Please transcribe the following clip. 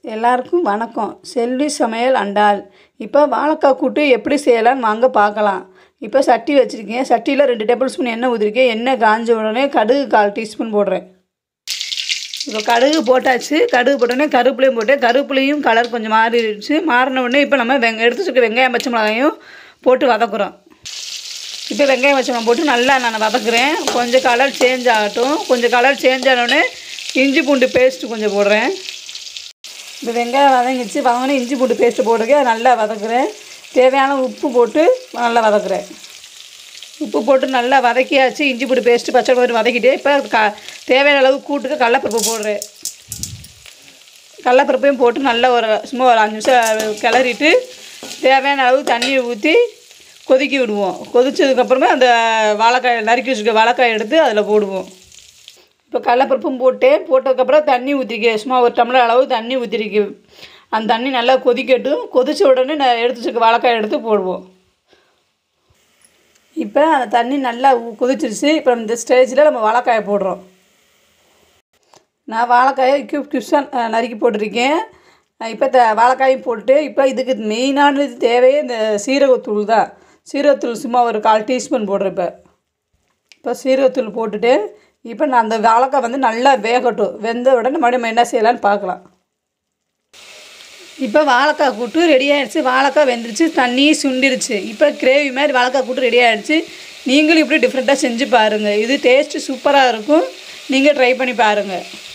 எல்லாருக்கும் வணக்கம் செல்வி சமையல் அண்டால் இப்போ வாழைக்காய் கூட்டு எப்படி செய்யலாம்னு வாங்க பார்க்கலாம் இப்போ சட்டி வச்சுருக்கேன் சட்டியில் ரெண்டு டேபிள் ஸ்பூன் எண்ணெய் ஊற்றிருக்கேன் எண்ணெய் காஞ்ச உடனே கடுகு கால் டீஸ்பூன் போடுறேன் இப்போ கடுகு போட்டாச்சு கடுகு போட்டோடனே கருப்புலையும் போட்டேன் கருப்புலையும் கலர் கொஞ்சம் மாறிடுச்சு மாறின உடனே இப்போ நம்ம வெங்க எடுத்து வச்சுருக்க வெங்காயம் பச்சை மிளகாயும் போட்டு வதக்குறோம் இப்போ வெங்காயம் பச்சை மிளகாய் போட்டு நல்லா நான் வதக்குறேன் கொஞ்சம் கலர் சேஞ்ச் ஆகட்டும் கொஞ்சம் கலர் சேஞ்ச் ஆனோடனே இஞ்சி பூண்டு பேஸ்ட்டு கொஞ்சம் போடுறேன் இப்போ வெங்காயம் வதங்கிச்சு வதங்கினே இஞ்சி பூண்டு பேஸ்ட்டு போட்டுக்க நல்லா வதக்குறேன் தேவையான உப்பு போட்டு நல்லா வதக்குறேன் உப்பு போட்டு நல்லா வதக்கியாச்சு இஞ்சி பூண்டு பேஸ்ட்டு பச்சை மிளகாய் வதக்கிட்டே இப்போ க தேவையான அளவு கூட்டுக்கு கடலப்பருப்பு போடுறேன் கடலப்பருப்பையும் போட்டு நல்லா ஒரு சும்மா ஒரு அஞ்சு நிமிஷம் கிளறிட்டு தேவையான அளவு தண்ணியை ஊற்றி கொதிக்க விடுவோம் கொதிச்சதுக்கப்புறமே அந்த வாழைக்காய் நறுக்கி வச்சுருக்க வாழைக்காய் எடுத்து அதில் போடுவோம் இப்போ கடலப்பருப்பும் போட்டேன் போட்டதுக்கப்புறம் தண்ணி ஊற்றிருக்கேன் சும்மா ஒரு டம்ளர் அளவு தண்ணி ஊற்றிருக்கு அந்த தண்ணி நல்லா கொதிக்கட்டும் கொதிச்ச உடனே நான் எடுத்து வச்சுருக்க வாழைக்காய் எடுத்து போடுவோம் இப்போ அந்த தண்ணி நல்லா ஊ- கொதிச்சிருச்சு இப்போ இந்த ஸ்டேஜில் நம்ம வாழைக்காயை போடுறோம் நான் வாழைக்காயை க்யூப் க்யூப்ஸாக நறுக்கி போட்டிருக்கேன் இப்போ த வாழைக்காயும் போட்டு இப்போ இதுக்கு மெயினானது தேவையே இந்த சீரகத்தூள் தான் சீரகத்தூள் சும்மா ஒரு கால் டீஸ்பூன் போடுறேன் இப்போ இப்போ சீரகத்தூள் போட்டுட்டு இப்போ நான் அந்த வாழைக்காய் வந்து நல்லா வேகட்டும் வெந்த உடனே மறுபடியும் நம்ம என்ன செய்யலான்னு பார்க்கலாம் இப்போ வாழைக்காய் கூட்டு ரெடி ஆயிடுச்சு வாழைக்காய் வெந்துருச்சு தண்ணி சுண்டிருச்சு இப்போ கிரேவி மாதிரி வாழைக்காய் கூட்டு ரெடி ஆயிடுச்சு நீங்களும் இப்படி டிஃப்ரெண்ட்டாக செஞ்சு பாருங்கள் இது டேஸ்ட்டு சூப்பராக இருக்கும் நீங்கள் ட்ரை பண்ணி பாருங்கள்